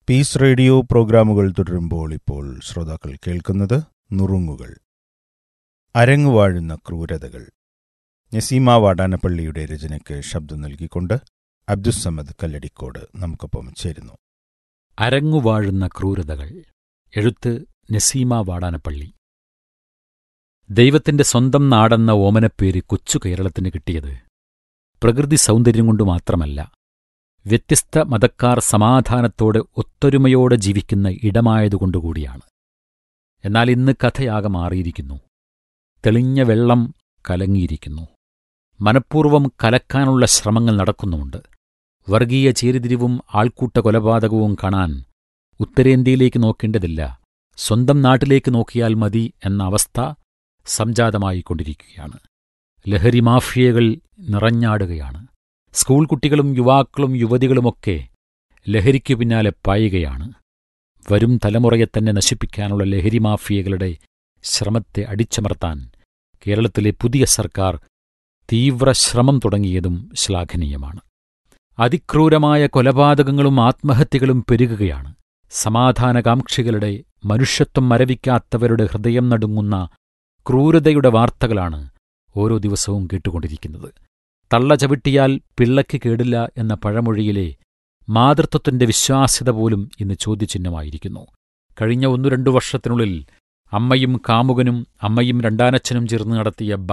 piece radio പ്രോഗ്രാമുകൾ തുടരുമ്പോൾ ഇപ്പോൾ ശ്രോതാക്കൾ കേൾക്കുന്നത് നുറുങ്ങുകൾ അരങ്ങുവാഴുന്ന ക്രൂരതകൾ നസീമ വാടാനപ്പള്ളിയുടെ രചനയ്ക്ക് ശബ്ദം നൽകിക്കൊണ്ട് അബ്ദുസമ്മദ് കല്ലടിക്കോട് നമുക്കൊപ്പം ചേരുന്നു അരങ്ങുവാഴുന്ന ക്രൂരതകൾ എഴുത്ത് നസീമ വാടാനപ്പള്ളി ദൈവത്തിന്റെ സ്വന്തം നാടെന്ന ഓമനപ്പേര് കൊച്ചു കേരളത്തിന് കിട്ടിയത് പ്രകൃതി സൗന്ദര്യം കൊണ്ട് മാത്രമല്ല വ്യത്യസ്ത മതക്കാർ സമാധാനത്തോടെ ഒത്തൊരുമയോടെ ജീവിക്കുന്ന ഇടമായതുകൊണ്ടുകൂടിയാണ് എന്നാൽ ഇന്ന് കഥയാകെ മാറിയിരിക്കുന്നു തെളിഞ്ഞ വെള്ളം കലങ്ങിയിരിക്കുന്നു മനഃപൂർവ്വം കലക്കാനുള്ള ശ്രമങ്ങൾ നടക്കുന്നുമുണ്ട് വർഗീയ ചേരിതിരിവും ആൾക്കൂട്ട കൊലപാതകവും കാണാൻ ഉത്തരേന്ത്യയിലേക്ക് നോക്കേണ്ടതില്ല സ്വന്തം നാട്ടിലേക്ക് നോക്കിയാൽ മതി എന്ന അവസ്ഥ സംജാതമായിക്കൊണ്ടിരിക്കുകയാണ് ലഹരി മാഫിയകൾ നിറഞ്ഞാടുകയാണ് സ്കൂൾ കുട്ടികളും യുവാക്കളും യുവതികളുമൊക്കെ ലഹരിക്കു പിന്നാലെ പായുകയാണ് വരും തലമുറയെ തന്നെ നശിപ്പിക്കാനുള്ള ലഹരി മാഫിയകളുടെ ശ്രമത്തെ അടിച്ചമർത്താൻ കേരളത്തിലെ പുതിയ സർക്കാർ തീവ്ര ശ്രമം തുടങ്ങിയതും ശ്ലാഘനീയമാണ് അതിക്രൂരമായ കൊലപാതകങ്ങളും ആത്മഹത്യകളും പെരുകുകയാണ് സമാധാനകാംക്ഷികളുടെ മനുഷ്യത്വം മരവിക്കാത്തവരുടെ ഹൃദയം നടുങ്ങുന്ന ക്രൂരതയുടെ വാർത്തകളാണ് ഓരോ ദിവസവും കേട്ടുകൊണ്ടിരിക്കുന്നത് തള്ള ചവിട്ടിയാൽ പിള്ളയ്ക്ക് കേടില്ല എന്ന പഴമൊഴിയിലെ മാതൃത്വത്തിന്റെ വിശ്വാസ്യത പോലും ഇന്ന് ചോദ്യചിഹ്നമായിരിക്കുന്നു കഴിഞ്ഞ ഒന്നു രണ്ടു വർഷത്തിനുള്ളിൽ അമ്മയും കാമുകനും അമ്മയും രണ്ടാനച്ഛനും ചേർന്ന് നടത്തിയ